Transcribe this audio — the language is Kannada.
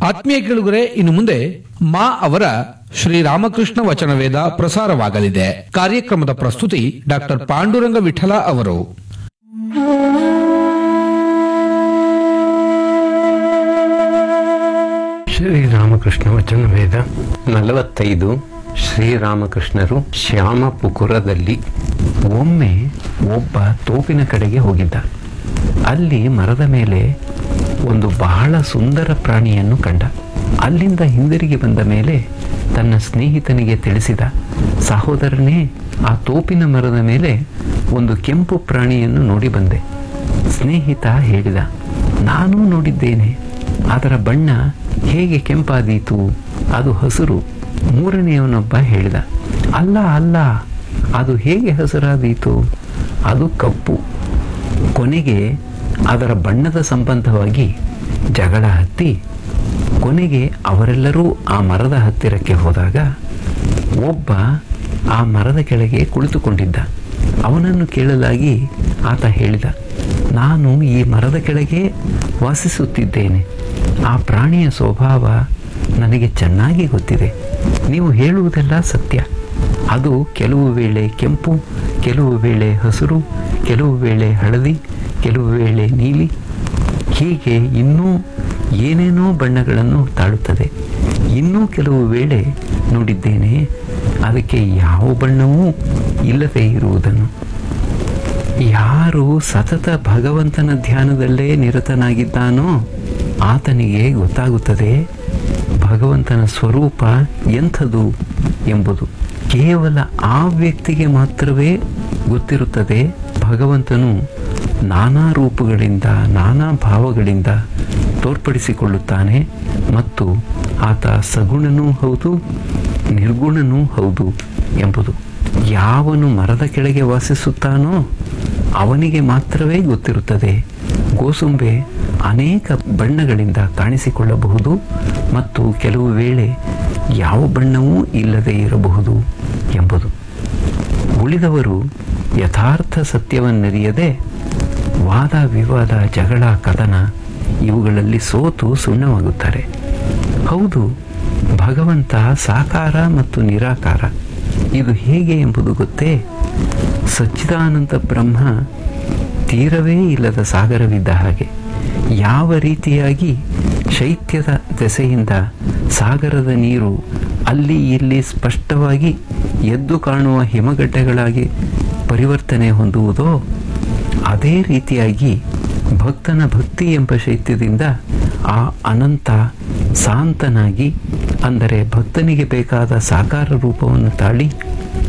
ಆತ್ಮೀಯ ಕೇಳುಗರೆ ಇನ್ನು ಮುಂದೆ ಮಾ ಅವರ ಶ್ರೀರಾಮಕೃಷ್ಣ ವಚನವೇದ ಪ್ರಸಾರವಾಗಲಿದೆ ಕಾರ್ಯಕ್ರಮದ ಪ್ರಸ್ತುತಿ ಡಾಕ್ಟರ್ ಪಾಂಡುರಂಗ ವಿಠಲ ಅವರು ಶ್ರೀರಾಮಕೃಷ್ಣ ವಚನ ವೇದ ನಲವತ್ತೈದು ಶ್ರೀರಾಮಕೃಷ್ಣರು ಶ್ಯಾಮಪುಕುರದಲ್ಲಿ ಒಮ್ಮೆ ಒಬ್ಬ ತೋಪಿನ ಕಡೆಗೆ ಹೋಗಿದ್ದ ಅಲ್ಲಿ ಮರದ ಮೇಲೆ ಒಂದು ಬಹಳ ಸುಂದರ ಪ್ರಾಣಿಯನ್ನು ಕಂಡ ಅಲ್ಲಿಂದ ಹಿಂದಿರುಗಿ ಬಂದ ಮೇಲೆ ತನ್ನ ಸ್ನೇಹಿತನಿಗೆ ತಿಳಿಸಿದ ಸಹೋದರನೇ ಆ ತೋಪಿನ ಮರದ ಮೇಲೆ ಒಂದು ಕೆಂಪು ಪ್ರಾಣಿಯನ್ನು ನೋಡಿ ಬಂದೆ ಸ್ನೇಹಿತ ಹೇಳಿದ ನಾನೂ ನೋಡಿದ್ದೇನೆ ಅದರ ಬಣ್ಣ ಹೇಗೆ ಕೆಂಪಾದೀತು ಅದು ಹಸುರು ಮೂರನೆಯವನೊಬ್ಬ ಹೇಳಿದ ಅಲ್ಲ ಅಲ್ಲ ಅದು ಹೇಗೆ ಹಸುರಾದೀತು ಅದು ಕಪ್ಪು ಕೊನೆಗೆ ಅದರ ಬಣ್ಣದ ಸಂಬಂಧವಾಗಿ ಜಗಳ ಹತ್ತಿ ಕೊನೆಗೆ ಅವರೆಲ್ಲರೂ ಆ ಮರದ ಹತ್ತಿರಕ್ಕೆ ಹೋದಾಗ ಒಬ್ಬ ಆ ಮರದ ಕೆಳಗೆ ಕುಳಿತುಕೊಂಡಿದ್ದ ಅವನನ್ನು ಕೇಳಲಾಗಿ ಆತ ಹೇಳಿದ ನಾನು ಈ ಮರದ ಕೆಳಗೆ ವಾಸಿಸುತ್ತಿದ್ದೇನೆ ಆ ಪ್ರಾಣಿಯ ಸ್ವಭಾವ ನನಗೆ ಚೆನ್ನಾಗಿ ಗೊತ್ತಿದೆ ನೀವು ಹೇಳುವುದೆಲ್ಲ ಸತ್ಯ ಅದು ಕೆಲವು ವೇಳೆ ಕೆಂಪು ಕೆಲವು ವೇಳೆ ಹಸಿರು ಕೆಲವು ವೇಳೆ ಹಳದಿ ಕೆಲವು ವೇಳೆ ನೀಲಿ ಹೀಗೆ ಇನ್ನೂ ಏನೇನೋ ಬಣ್ಣಗಳನ್ನು ತಾಳುತ್ತದೆ ಇನ್ನೂ ಕೆಲವು ವೇಳೆ ನೋಡಿದ್ದೇನೆ ಅದಕ್ಕೆ ಯಾವ ಬಣ್ಣವೂ ಇಲ್ಲದೆ ಇರುವುದನ್ನು ಯಾರು ಸತತ ಭಗವಂತನ ಧ್ಯಾನದಲ್ಲೇ ನಿರತನಾಗಿದ್ದಾನೋ ಆತನಿಗೆ ಗೊತ್ತಾಗುತ್ತದೆ ಭಗವಂತನ ಸ್ವರೂಪ ಎಂಥದು ಎಂಬುದು ಕೇವಲ ಆ ವ್ಯಕ್ತಿಗೆ ಮಾತ್ರವೇ ಗೊತ್ತಿರುತ್ತದೆ ಭಗವಂತನು ನಾನಾ ರೂಪಗಳಿಂದ ನಾನಾ ಭಾವಗಳಿಂದ ತೋರ್ಪಡಿಸಿಕೊಳ್ಳುತ್ತಾನೆ ಮತ್ತು ಆತ ಸಗುಣನೂ ಹೌದು ನಿರ್ಗುಣನೂ ಹೌದು ಎಂಬುದು ಯಾವನು ಮರದ ಕೆಳಗೆ ವಾಸಿಸುತ್ತಾನೋ ಅವನಿಗೆ ಮಾತ್ರವೇ ಗೊತ್ತಿರುತ್ತದೆ ಗೋಸುಂಬೆ ಅನೇಕ ಬಣ್ಣಗಳಿಂದ ಕಾಣಿಸಿಕೊಳ್ಳಬಹುದು ಮತ್ತು ಕೆಲವು ವೇಳೆ ಯಾವ ಬಣ್ಣವೂ ಇಲ್ಲದೆ ಇರಬಹುದು ಎಂಬುದು ಉಳಿದವರು ಯಥಾರ್ಥ ಸತ್ಯವನ್ನರಿಯದೆ ವಾದ ವಿವಾದ ಜಗಳ ಕದನ ಇವುಗಳಲ್ಲಿ ಸೋತು ಸುಣ್ಣವಾಗುತ್ತಾರೆ ಹೌದು ಭಗವಂತ ಸಾಕಾರ ಮತ್ತು ನಿರಾಕಾರ ಇದು ಹೇಗೆ ಎಂಬುದು ಗೊತ್ತೇ ಸಚ್ಚಿದಾನಂದ ಬ್ರಹ್ಮ ತೀರವೇ ಇಲ್ಲದ ಸಾಗರವಿದ್ದ ಹಾಗೆ ಯಾವ ರೀತಿಯಾಗಿ ಶೈತ್ಯದ ದೆಸೆಯಿಂದ ಸಾಗರದ ನೀರು ಅಲ್ಲಿ ಇಲ್ಲಿ ಸ್ಪಷ್ಟವಾಗಿ ಎದ್ದು ಕಾಣುವ ಹಿಮಗಡ್ಡೆಗಳಾಗಿ ಪರಿವರ್ತನೆ ಹೊಂದುವುದೋ ಅದೇ ರೀತಿಯಾಗಿ ಭಕ್ತನ ಭಕ್ತಿ ಎಂಬ ಶೈತ್ಯದಿಂದ ಆ ಅನಂತ ಶಾಂತನಾಗಿ ಅಂದರೆ ಭಕ್ತನಿಗೆ ಬೇಕಾದ ಸಾಕಾರ ರೂಪವನ್ನು ತಾಳಿ